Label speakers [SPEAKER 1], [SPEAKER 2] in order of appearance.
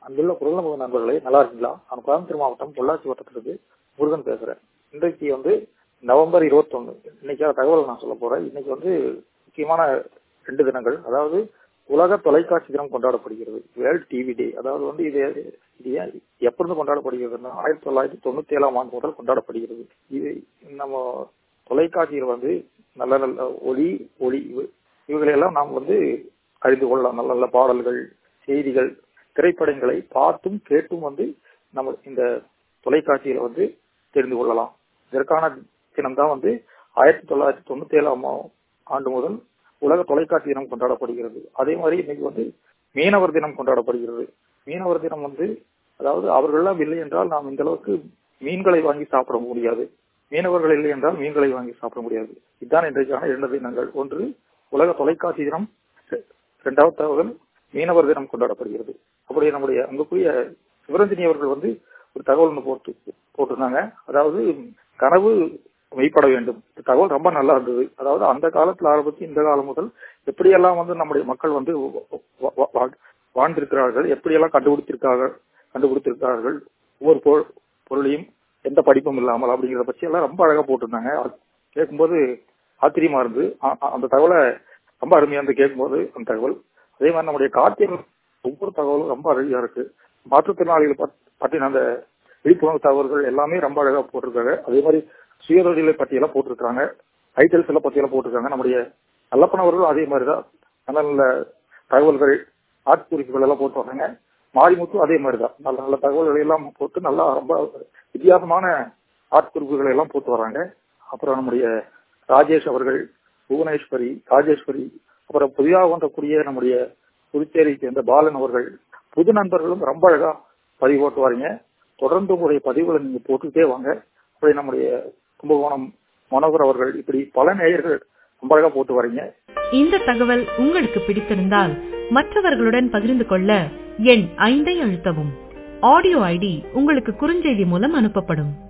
[SPEAKER 1] அங்குள்ள குரல் நண்பர்களே நல்லா இருக்கீங்களா நான் கோயம்புத்தூர் மாவட்டம் பொள்ளாச்சி வட்டத்திலிருந்து முருகன் பேசுறேன் இன்றைக்கு வந்து நவம்பர் இருபத்தொன்னு இன்னைக்கான தகவல் நான் சொல்ல போறேன் இன்னைக்கு வந்து முக்கியமான ரெண்டு தினங்கள் அதாவது உலக தொலைக்காட்சி தினம் கொண்டாடப்படுகிறது வேர்ல்ட் டிவி டே அதாவது வந்து இது இது ஏன் எப்ப இருந்து கொண்டாடப்படுகிறதுன்னா ஆயிரத்தி தொள்ளாயிரத்தி தொண்ணூத்தி ஏழாம் ஆண்டு முதல் கொண்டாடப்படுகிறது இது நம்ம தொலைக்காட்சியில் வந்து நல்ல நல்ல ஒளி ஒளி இவைகளெல்லாம் நாம் வந்து அறிந்து கொள்ளலாம் நல்ல நல்ல பாடல்கள் செய்திகள் திரைப்படங்களை பார்த்தும் கேட்டும் வந்து நம்ம இந்த தொலைக்காட்சியில வந்து தெரிந்து கொள்ளலாம் இதற்கான தினம்தான் வந்து ஆயிரத்தி தொள்ளாயிரத்தி தொண்ணூத்தி ஏழாம் ஆண்டு முதல் உலக தொலைக்காட்சி தினம் கொண்டாடப்படுகிறது அதே மாதிரி இன்னைக்கு வந்து மீனவர் தினம் கொண்டாடப்படுகிறது மீனவர் தினம் வந்து அதாவது அவர்கள்லாம் இல்லை என்றால் நாம் இந்த அளவுக்கு மீன்களை வாங்கி சாப்பிட முடியாது மீனவர்கள் இல்லை என்றால் மீன்களை வாங்கி சாப்பிட முடியாது இதுதான் இன்றைக்கான இரண்டு தினங்கள் ஒன்று உலக தொலைக்காட்சி தினம் இரண்டாவது தகவல் மீனவர் தினம் கொண்டாடப்படுகிறது அப்படி நம்முடைய அங்குக்குரிய சிவரஞ்சனி அவர்கள் வந்து ஒரு தகவல் ஒன்று போட்டு போட்டிருந்தாங்க அதாவது கனவு மெய்ப்பட வேண்டும் இந்த தகவல் ரொம்ப நல்லா இருந்தது அதாவது அந்த காலத்துல ஆரம்பிச்சு இந்த காலம் முதல் எப்படியெல்லாம் வந்து நம்முடைய மக்கள் வந்து வாழ்ந்திருக்கிறார்கள் எப்படியெல்லாம் கண்டுபிடித்திருக்கார்கள் கண்டுபிடித்திருக்கிறார்கள் ஒவ்வொரு பொருளையும் எந்த படிப்பும் இல்லாமல் அப்படிங்கிறத பற்றி எல்லாம் ரொம்ப அழகா போட்டிருந்தாங்க கேட்கும்போது ஆச்சரியமா இருந்து அந்த தகவலை ரொம்ப அருமையா இருந்து கேட்கும்போது அந்த தகவல் அதே மாதிரி நம்முடைய கார்த்திகை ஒவ்வொரு தகவலும் ரொம்ப அழகா இருக்கு மாற்றுத்திறனாளிகள் பற்றின அந்த விழிப்புணர்வு தகவல்கள் எல்லாமே ரொம்ப அழகா போட்டிருக்காங்க அதே மாதிரி சுயதொழிலை பற்றியெல்லாம் போட்டிருக்காங்க ஐட்டல்ஸ் எல்லாம் பற்றியெல்லாம் போட்டிருக்காங்க நம்முடைய நல்லப்பனவர்களும் அதே மாதிரிதான் நல்ல நல்ல தகவல்கள் ஆட்குறிப்புகள் எல்லாம் போட்டு வராங்க மாரிமுத்தும் அதே மாதிரிதான் நல்ல நல்ல தகவல்களை எல்லாம் போட்டு நல்லா ரொம்ப வித்தியாசமான ஆட்குறிப்புகளை எல்லாம் போட்டு வராங்க அப்புறம் நம்முடைய ராஜேஷ் அவர்கள் புவனேஸ்வரி ராஜேஸ்வரி அப்புறம் புதிதாக வந்தக்கூடிய நம்முடைய புதுச்சேரியை சேர்ந்த பாலன் அவர்கள் புது நண்பர்களும் ரொம்ப அழகா பதிவு போட்டு வரீங்க தொடர்ந்து உங்களுடைய பதிவுகளை நீங்க போட்டுட்டே வாங்க அப்படி நம்முடைய கும்பகோணம் மனோகர் அவர்கள் இப்படி பல நேயர்கள் ரொம்ப அழகா போட்டு வரீங்க
[SPEAKER 2] இந்த தகவல் உங்களுக்கு பிடித்திருந்தால் மற்றவர்களுடன் பகிர்ந்து கொள்ள எண் ஐந்தை அழுத்தவும் ஆடியோ ஐடி உங்களுக்கு குறுஞ்செய்தி மூலம் அனுப்பப்படும்